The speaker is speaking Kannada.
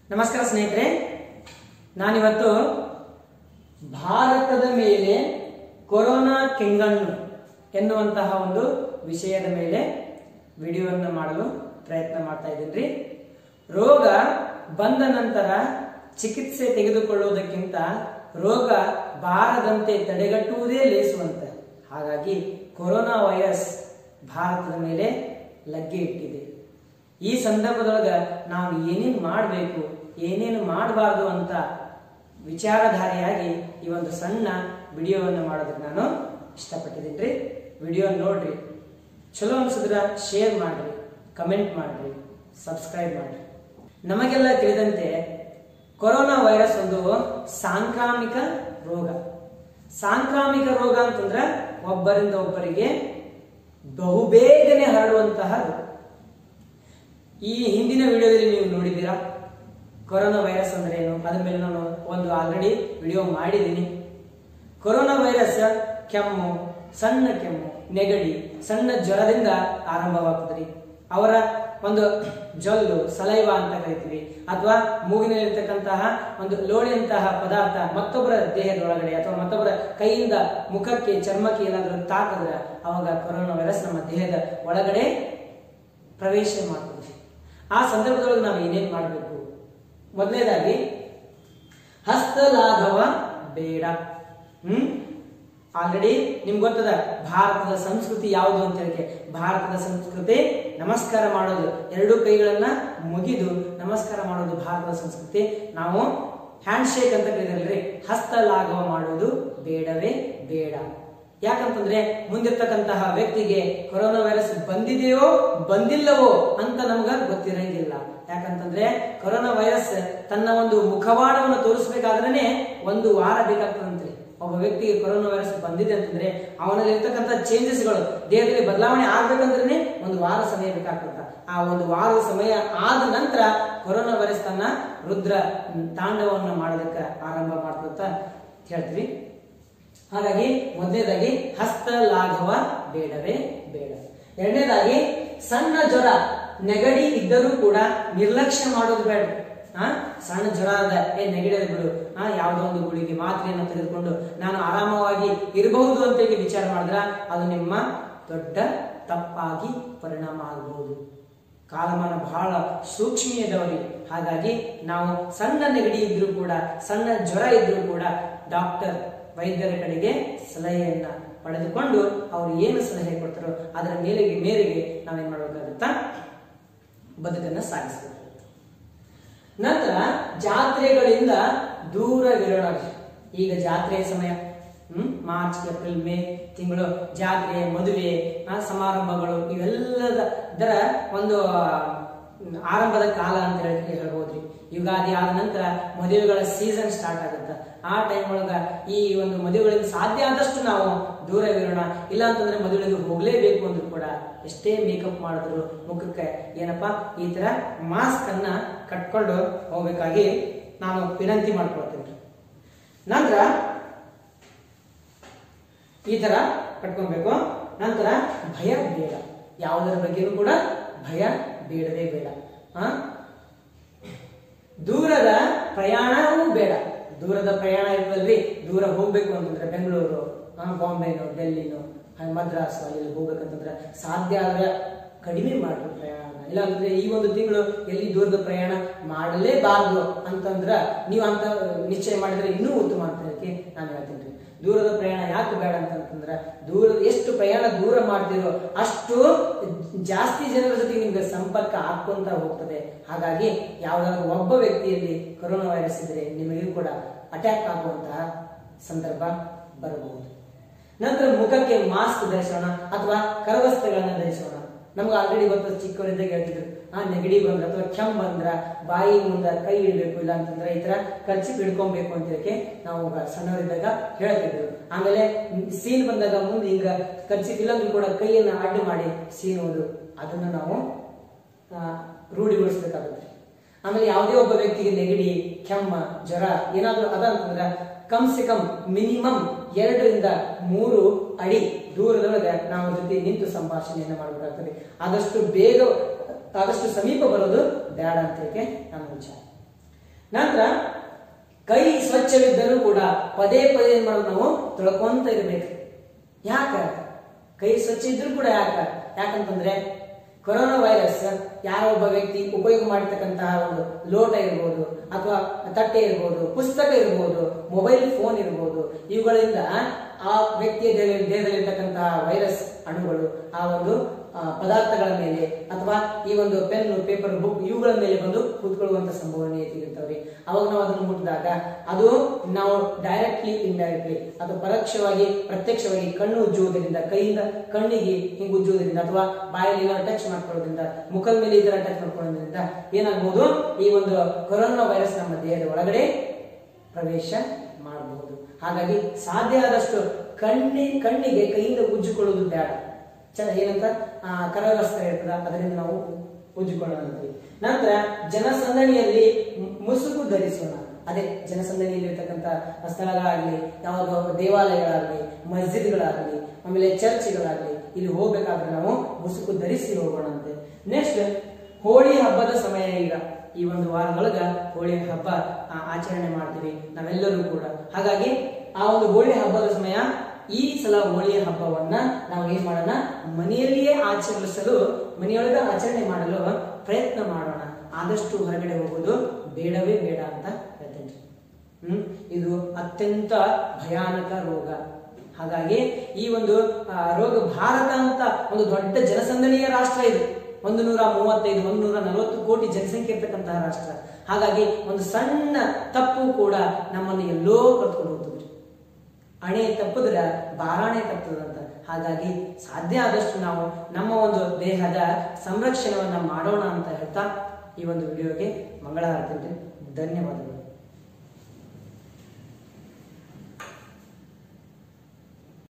ನಮಸ್ಕಾರ ಸ್ನೇಹಿತರೆ ನಾನಿವತ್ತು ಭಾರತದ ಮೇಲೆ ಕೊರೋನಾ ಕೆಂಗಣ್ಣು ಎನ್ನುವಂತಹ ಒಂದು ವಿಷಯದ ಮೇಲೆ ವಿಡಿಯೋವನ್ನು ಮಾಡಲು ಪ್ರಯತ್ನ ಮಾಡ್ತಾ ಇದ್ದೀನಿ ರೋಗ ಬಂದ ನಂತರ ಚಿಕಿತ್ಸೆ ತೆಗೆದುಕೊಳ್ಳುವುದಕ್ಕಿಂತ ರೋಗ ಬಾರದಂತೆ ತಡೆಗಟ್ಟುವುದೇ ಲೇಸುವಂತ ಹಾಗಾಗಿ ಕೊರೋನಾ ವೈರಸ್ ಭಾರತದ ಮೇಲೆ ಲಗ್ಗೆ ಇಟ್ಟಿದೆ ಈ ಸಂದರ್ಭದೊಳಗ ನಾವು ಏನೇನು ಮಾಡಬೇಕು ಏನೇನು ಮಾಡಬಾರ್ದು ಅಂತ ವಿಚಾರಧಾರೆಯಾಗಿ ಈ ಒಂದು ಸಣ್ಣ ವಿಡಿಯೋವನ್ನು ಮಾಡೋದಕ್ಕೆ ನಾನು ಇಷ್ಟಪಟ್ಟಿದ್ದೀನಿ ರೀ ವಿಡಿಯೋ ನೋಡ್ರಿ ಚಲೋ ಅನ್ಸಿದ್ರ ಶೇರ್ ಮಾಡ್ರಿ ಕಮೆಂಟ್ ಮಾಡ್ರಿ ಸಬ್ಸ್ಕ್ರೈಬ್ ಮಾಡ್ರಿ ನಮಗೆಲ್ಲ ತಿಳಿದಂತೆ ಕೊರೋನಾ ವೈರಸ್ ಒಂದು ಸಾಂಕ್ರಾಮಿಕ ರೋಗ ಸಾಂಕ್ರಾಮಿಕ ರೋಗ ಅಂತಂದ್ರೆ ಒಬ್ಬರಿಂದ ಒಬ್ಬರಿಗೆ ಬಹುಬೇಗನೆ ಹರಡುವಂತಹ ರೋಗ ಈ ಹಿಂದಿನ ವಿಡಿಯೋದಲ್ಲಿ ನೀವು ನೋಡಿದ್ದೀರಾ ಕೊರೋನಾ ವೈರಸ್ ಅಂದ್ರೆ ಏನು ಅದ್ರ ಮೇಲೆ ನಾನು ಒಂದು ಆಲ್ರೆಡಿ ವಿಡಿಯೋ ಮಾಡಿದ್ದೀನಿ ಕೊರೋನಾ ವೈರಸ್ ಕೆಮ್ಮು ಸಣ್ಣ ಕೆಮ್ಮು ನೆಗಡಿ ಸಣ್ಣ ಜ್ವರದಿಂದ ಆರಂಭವಾಗ್ತದ್ರಿ ಅವರ ಒಂದು ಜೊಲ್ಲು ಸಲೈವ ಅಂತ ಕರಿತೀವಿ ಅಥವಾ ಮೂಗಿನಲ್ಲಿರ್ತಕ್ಕಂತಹ ಒಂದು ಲೋಳೆಯಂತಹ ಪದಾರ್ಥ ಮತ್ತೊಬ್ಬರ ದೇಹದೊಳಗಡೆ ಅಥವಾ ಮತ್ತೊಬ್ಬರ ಕೈಯಿಂದ ಮುಖಕ್ಕೆ ಚರ್ಮಕ್ಕೆ ಏನಾದರೂ ತಾಕಿದ್ರೆ ಅವಾಗ ಕೊರೋನಾ ವೈರಸ್ ನಮ್ಮ ದೇಹದ ಒಳಗಡೆ ಪ್ರವೇಶ ಮಾಡ್ತದೆ ಆ ಸಂದರ್ಭದೊಳಗೆ ನಾವು ಏನೇನ್ ಮಾಡಬೇಕು ಮೊದಲನೇದಾಗಿ ಹಸ್ತಲಾಘವ ಬೇಡ ಹ್ಮ್ ಆಲ್ರೆಡಿ ನಿಮ್ಗೆ ಗೊತ್ತದ ಭಾರತದ ಸಂಸ್ಕೃತಿ ಯಾವುದು ಅಂತ ಹೇಳಿ ಭಾರತದ ಸಂಸ್ಕೃತಿ ನಮಸ್ಕಾರ ಮಾಡೋದು ಎರಡು ಕೈಗಳನ್ನ ಮುಗಿದು ನಮಸ್ಕಾರ ಮಾಡೋದು ಭಾರತದ ಸಂಸ್ಕೃತಿ ನಾವು ಹ್ಯಾಂಡ್ ಶೇಕ್ ಅಂತ ಕರೀದಲ್ರಿ ಹಸ್ತಲಾಘವ ಮಾಡುವುದು ಬೇಡವೇ ಬೇಡ ಯಾಕಂತಂದ್ರೆ ಮುಂದಿರ್ತಕ್ಕಂತಹ ವ್ಯಕ್ತಿಗೆ ಕೊರೋನಾ ವೈರಸ್ ಬಂದಿದೆಯೋ ಬಂದಿಲ್ಲವೋ ಅಂತ ನಮ್ಗ ಗೊತ್ತಿರಂಗಿಲ್ಲ ಯಾಕಂತಂದ್ರೆ ಕೊರೋನಾ ವೈರಸ್ ತನ್ನ ಒಂದು ಮುಖವಾಡವನ್ನು ತೋರಿಸ್ಬೇಕಾದ್ರೇನೆ ಒಂದು ವಾರ ಬೇಕಾಗ್ತದಂತ್ರಿ ಒಬ್ಬ ವ್ಯಕ್ತಿಗೆ ಕೊರೋನಾ ವೈರಸ್ ಬಂದಿದೆ ಅಂತಂದ್ರೆ ಅವನಲ್ಲಿ ಇರ್ತಕ್ಕಂಥ ಚೇಂಜಸ್ಗಳು ದೇಹದಲ್ಲಿ ಬದಲಾವಣೆ ಆಗ್ಬೇಕಂದ್ರೆ ಒಂದು ವಾರ ಸಮಯ ಬೇಕಾಗ್ತದ ಆ ಒಂದು ವಾರದ ಸಮಯ ಆದ ನಂತರ ಕೊರೋನಾ ವೈರಸ್ ತನ್ನ ರುದ್ರ ತಾಂಡವವನ್ನು ಮಾಡೋದಕ್ಕೆ ಆರಂಭ ಮಾಡ್ತದಂತ ಹೇಳ್ತೀವಿ ಹಾಗಾಗಿ ಮೊದಲನೇದಾಗಿ ಹಸ್ತ ಲಾಘವ ಬೇಡವೇ ಬೇಡ ಎರಡನೇದಾಗಿ ಸಣ್ಣ ಜ್ವರ ನೆಗಡಿ ಇದ್ದರೂ ಕೂಡ ನಿರ್ಲಕ್ಷ್ಯ ಮಾಡೋದು ಬೇಡ ಆ ಸಣ್ಣ ಜ್ವರ ಅದ ಏ ನೆಗಡಿ ಅದ ಬಿಡು ಆ ಯಾವ್ದೋ ಒಂದು ಗುಳಿಗೆ ಮಾತ್ರೆಯನ್ನು ತೆಗೆದುಕೊಂಡು ನಾನು ಆರಾಮವಾಗಿ ಇರಬಹುದು ಅಂತ ಹೇಳಿ ವಿಚಾರ ಮಾಡಿದ್ರ ಅದು ನಿಮ್ಮ ದೊಡ್ಡ ತಪ್ಪಾಗಿ ಪರಿಣಾಮ ಆಗಬಹುದು ಕಾಲಮಾನ ಬಹಳ ಸೂಕ್ಷ್ಮೀಯದವರಿ ಹಾಗಾಗಿ ನಾವು ಸಣ್ಣ ನೆಗಡಿ ಇದ್ರೂ ಕೂಡ ಸಣ್ಣ ಜ್ವರ ಇದ್ರೂ ಕೂಡ ಡಾಕ್ಟರ್ ವೈದ್ಯರ ಕಡೆಗೆ ಸಲಹೆಯನ್ನ ಪಡೆದುಕೊಂಡು ಅವರು ಏನು ಸಲಹೆ ಕೊಡ್ತಾರೋ ಅದರ ಮೇಲೆಗೆ ಮೇರೆಗೆ ನಾವೇನ್ ಮಾಡ್ಬೇಕಾಗುತ್ತಾ ಬದುಕನ್ನ ಸಾಗಿಸಬೇಕು ನಂತರ ಜಾತ್ರೆಗಳಿಂದ ದೂರವಿರೋಣ ಈಗ ಜಾತ್ರೆಯ ಸಮಯ ಹ್ಮ್ ಮಾರ್ಚ್ ಏಪ್ರಿಲ್ ಮೇ ತಿಂಗಳು ಜಾತ್ರೆ ಮದುವೆ ಆ, ಸಮಾರಂಭಗಳು ಇವೆಲ್ಲದ ಇದರ ಒಂದು ಆರಂಭದ ಕಾಲ ಅಂತ ಹೇಳಿ ಹೇಳ್ಬೋದ್ರಿ ಯುಗಾದಿ ಆದ ನಂತರ ಮದುವೆಗಳ ಸೀಸನ್ ಸ್ಟಾರ್ಟ್ ಆಗುತ್ತೆ ಆ ಟೈಮ್ ಒಳಗ ಈ ಒಂದು ಮದುವೆಗಳಿಗೆ ಸಾಧ್ಯ ಆದಷ್ಟು ನಾವು ದೂರವಿರೋಣ ಇಲ್ಲ ಅಂತಂದ್ರೆ ಮದುವೆಗಳಿಗೆ ಹೋಗ್ಲೇಬೇಕು ಅಂದ್ರೂ ಕೂಡ ಎಷ್ಟೇ ಮೇಕಪ್ ಮಾಡಿದ್ರು ಮುಖಕ್ಕೆ ಏನಪ್ಪಾ ಈ ತರ ಮಾಸ್ಕ್ ಅನ್ನ ಕಟ್ಕೊಂಡು ಹೋಗ್ಬೇಕಾಗಿ ನಾನು ವಿನಂತಿ ಮಾಡ್ಕೊಳ್ತೇನೆ ನಂತರ ಈ ತರ ಕಟ್ಕೊಬೇಕು ನಂತರ ಭಯ ಬೇಡ ಯಾವುದರ ಬಗ್ಗೆನೂ ಕೂಡ ಭಯ ಬೇಡವೇ ಬೇಡ ಆ ದೂರದ ಪ್ರಯಾಣವೂ ಬೇಡ ದೂರದ ಪ್ರಯಾಣ ಇರ್ತದಲ್ರಿ ದೂರ ಹೋಗ್ಬೇಕು ಅಂತಂದ್ರೆ ಬೆಂಗಳೂರು ಆ, ಬಾಂಬೆನೋ ಡೆಲ್ಲಿನೋ ಆ, ಮದ್ರಾಸ್ ಅಲ್ಲಿ ಹೋಗ್ಬೇಕಂತಂದ್ರೆ ಸಾಧ್ಯ ಆದ್ರೆ ಕಡಿಮೆ ಮಾಡ್ರಿ ಪ್ರಯಾಣ ಇಲ್ಲ ಅಂದ್ರೆ ಈ ಒಂದು ತಿಂಗಳು ಎಲ್ಲಿ ದೂರದ ಪ್ರಯಾಣ ಮಾಡಲೇಬಾರದು ಅಂತಂದ್ರ ನೀವು ಅಂತ ನಿಶ್ಚಯ ಮಾಡಿದ್ರೆ ಇನ್ನೂ ಉತ್ತಮ ಅಂತ ಹೇಳಕ್ಕೆ ನಾನು ಹೇಳ್ತೀನಿ ರೀ. ದೂರದ ಪ್ರಯಾಣ ಯಾಕೆ ಬೇಡ ಅಂತಂತಂದ್ರ ದೂರ ಎಷ್ಟು ಪ್ರಯಾಣ ದೂರ ಮಾಡ್ತಿರೋ ಅಷ್ಟು ಜಾಸ್ತಿ ಜನರ ಜೊತೆ ನಿಮ್ಗೆ ಸಂಪರ್ಕ ಹಾಕೊಂತ ಹೋಗ್ತದೆ ಹಾಗಾಗಿ ಯಾವ್ದಾದ್ರು ಒಬ್ಬ ವ್ಯಕ್ತಿಯಲ್ಲಿ ಕೊರೋನಾ ವೈರಸ್ ಇದ್ರೆ ನಿಮಗೂ ಕೂಡ ಅಟ್ಯಾಕ್ ಆಗುವಂತಹ ಸಂದರ್ಭ ಬರಬಹುದು ನಂತರ ಮುಖಕ್ಕೆ ಮಾಸ್ಕ್ ಧರಿಸೋಣ ಅಥವಾ ಕರವಸ್ತ್ರಗಳನ್ನ ಧರಿಸೋಣ ನಮ್ಗೆ ಆಲ್ರೆಡಿ ಗೊತ್ತು ಚಿಕ್ಕವರಿದ್ದಾಗ ಹೇಳ್ತಿದ್ರು ಆ ನೆಗಡಿ ಬಂದ್ರ ಅಥವಾ ಕೆಮ್ಮ ಬಂದ್ರ ಬಾಯಿ ಮುಂದ ಕೈ ಇಡಬೇಕು ಇಲ್ಲ ಅಂತಂದ್ರೆ ಈ ತರ ಕಚ್ಚಿ ಹಿಡ್ಕೊಬೇಕು ಅಂತ ಹೇಳಿ ನಾವು ಗ- ಸಣ್ಣವರಿದ್ದಾಗ ಹೇಳ್ತಿದ್ರು ಆಮೇಲೆ ಸೀನ್ ಬಂದಾಗ ಮುಂದೆ ಹಿಂಗ ಕಚ್ಚಿ ಇಲ್ಲಂದ್ರೂ ಕೂಡ ಕೈಯನ್ನ ಅಡ್ಡು ಮಾಡಿ ಸೀನುವುದು ಅದನ್ನ ನಾವು ಆ, ರೂಢಿಗೊಳಿಸ್ಬೇಕಾಗುತ್ತೆ ಆಮೇಲೆ ಯಾವುದೇ ಒಬ್ಬ ವ್ಯಕ್ತಿಗೆ ನೆಗಡಿ ಕೆಮ್ಮ ಜ್ವರ ಏನಾದ್ರೂ ಅದ ಅಂತಂದ್ರೆ ಕಮ್ ಸೆ ಕಮ್ ಮಿನಿಮಮ್ ಎರಡರಿಂದ ಮೂರು ಅಡಿ ದೂರದೊಳಗೆ ನಾವು ಅವ್ರ ಜೊತೆ ನಿಂತು ಸಂಭಾಷಣೆಯನ್ನ ಮಾಡಬೇಕಾಗ್ತದೆ ಆದಷ್ಟು ಬೇಗ ಆದಷ್ಟು ಸಮೀಪ ಬರೋದು ಬೇಡ ಅಂತ ಹೇಳಿ ನನ್ನ ವಿಚಾರ ನಂತರ ಕೈ ಸ್ವಚ್ಛವಿದ್ದರೂ ಕೂಡ ಪದೇ ಪದೇ ಏನ್ ಮಾಡೋದು ನಾವು ತೊಳ್ಕೊಂತ ಇರ್ಬೇಕು ಯಾಕ ಕೈ ಸ್ವಚ್ಛ ಇದ್ರೂ ಕೂಡ ಯಾಕ ಯಾಕಂತಂದ್ರೆ ಕೊರೋನಾ ವೈರಸ್ ಯಾರೋ ಒಬ್ಬ ವ್ಯಕ್ತಿ ಉಪಯೋಗ ಮಾಡಿರ್ತಕ್ಕಂತಹ ಒಂದು ಲೋಟ ಇರ್ಬೋದು ಅಥವಾ ತಟ್ಟೆ ಇರ್ಬೋದು ಪುಸ್ತಕ ಇರ್ಬೋದು ಮೊಬೈಲ್ ಫೋನ್ ಇರ್ಬೋದು ಇವುಗಳಿಂದ ಆ ವ್ಯಕ್ತಿಯ ದೇಹ- ದೇಹದಲ್ಲಿರ್ತಕ್ಕಂತಹ ವೈರಸ್ ಅಣುಗಳು ಆ ಒಂದು ಆ, ಪದಾರ್ಥಗಳ ಮೇಲೆ ಅಥವಾ ಈ ಒಂದು ಪೆನ್ ಪೇಪರ್ ಬುಕ್ ಇವುಗಳ ಮೇಲೆ ಬಂದು ಕೂತ್ಕೊಳ್ಳುವಂತ ಸಂಭವನೀಯತೆ ಇರ್ತವೆ ಅವಾಗ ನಾವು ಅದನ್ನು ಮುಟ್ಟಿದಾಗ ಅದು ನಾವು ಡೈರೆಕ್ಟ್ಲಿ ಇಂಡೈರೆಕ್ಟ್ಲಿ ಅಥವಾ ಪರೋಕ್ಷವಾಗಿ ಪ್ರತ್ಯಕ್ಷವಾಗಿ ಕಣ್ಣು ಉಜ್ಜುವುದರಿಂದ ಕೈಯಿಂದ ಕಣ್ಣಿಗೆ ಹಿಂಗೆ ಉಜ್ಜುವುದರಿಂದ ಅಥವಾ ಬಾಯಲ್ಲಿ ಏನಾದ್ರು ಟಚ್ ಮಾಡ್ಕೊಳ್ಳೋದ್ರಿಂದ ಮುಖದ ಮೇಲೆ ಈ ತರ ಟಚ್ ಮಾಡ್ಕೊಳ್ಳೋದ್ರಿಂದ ಏನಾಗಬಹುದು ಈ ಒಂದು ಕೊರೋನಾ ವೈರಸ್ ನಮ್ಮ ದೇಹದ ಒಳಗಡೆ ಪ್ರವೇಶ ಮಾಡಬಹುದು ಹಾಗಾಗಿ ಸಾಧ್ಯ ಆದಷ್ಟು ಕಣ್ಣಿ ಕಣ್ಣಿಗೆ ಕೈಯಿಂದ ಉಜ್ಜಿಕೊಳ್ಳುವುದು ಬೇಡ ಚ ಏನಂತ ಆ, ಕರವಸ್ತ್ರ ಇರ್ತದ ಅದರಿಂದ ನಾವು ಉಜ್ಜಿಕೊಳ್ಳೋಣ ಅಂತೀವಿ ನಂತರ ಜನಸಂದಣಿಯಲ್ಲಿ ಮು- ಮುಸುಕು ಧರಿಸೋಣ ಅದೇ ಜನಸಂದಣಿಯಲ್ಲಿ ಇರ್ತಕ್ಕಂಥ ಸ್ಥಳಗಳಾಗ್ಲಿ ಯಾವುದೋ ದೇವಾಲಯಗಳಾಗ್ಲಿ ಮಸ್ಜಿದ್ಗಳಾಗ್ಲಿ ಆಮೇಲೆ ಚರ್ಚ್ಗಳಾಗ್ಲಿ ಇಲ್ಲಿ ಹೋಗ್ಬೇಕಾದ್ರೆ ನಾವು ಮುಸುಕು ಧರಿಸಿ ಹೋಗೋಣ ಅಂತೆ ನೆಕ್ಸ್ಟ್ ಹೋಳಿ ಹಬ್ಬದ ಸಮಯ ಈಗ ಈ ಒಂದು ವಾರದೊಳಗ ಹೋಳಿ ಹಬ್ಬ ಆ, ಆಚರಣೆ ಮಾಡ್ತೀವಿ ನಾವೆಲ್ಲರೂ ಕೂಡ ಹಾಗಾಗಿ ಆ ಒಂದು ಹೋಳಿ ಹಬ್ಬದ ಸಮಯ ಈ ಸಲ ಹೋಳಿಯ ಹಬ್ಬವನ್ನ ನಾವು ಏನ್ ಮಾಡೋಣ ಮನೆಯಲ್ಲಿಯೇ ಆಚರಿಸಲು ಮನೆಯೊಳಗೆ ಆಚರಣೆ ಮಾಡಲು ಪ್ರಯತ್ನ ಮಾಡೋಣ ಆದಷ್ಟು ಹೊರಗಡೆ ಹೋಗೋದು ಬೇಡವೇ ಬೇಡ ಅಂತ ಹೇಳ್ತೇನೆ ಹ್ಮ್ ಇದು ಅತ್ಯಂತ ಭಯಾನಕ ರೋಗ ಹಾಗಾಗಿ ಈ ಒಂದು ಆ, ರೋಗ ಭಾರತ ಅಂತ ಒಂದು ದೊಡ್ಡ ಜನಸಂದಣಿಯ ರಾಷ್ಟ್ರ ಇದು ಒಂದು ನೂರ ಮೂವತ್ತೈದು ಒಂದು ನೂರ ನಲವತ್ತು ಕೋಟಿ ಜನಸಂಖ್ಯೆ ಇರ್ತಕ್ಕಂತಹ ರಾಷ್ಟ್ರ ಹಾಗಾಗಿ ಒಂದು ಸಣ್ಣ ತಪ್ಪು ಕೂಡ ನಮ್ಮನ್ನು ಎಲ್ಲೋ ಕರ್ಕೊಂಡು ಹೋಗ್ತದೆ ಅಣೆ ತಪ್ಪಿದ್ರೆ ಬಾರಾಣೆ ತಪ್ಪದಂತ ಹಾಗಾಗಿ ಸಾಧ್ಯ ಆದಷ್ಟು ನಾವು ನಮ್ಮ ಒಂದು ದೇಹದ ಸಂರಕ್ಷಣೆಯನ್ನ ಮಾಡೋಣ ಅಂತ ಹೇಳ್ತಾ ಈ ಒಂದು ವಿಡಿಯೋಗೆ ಮಂಗಳಾರತಿ ಧನ್ಯವಾದಗಳು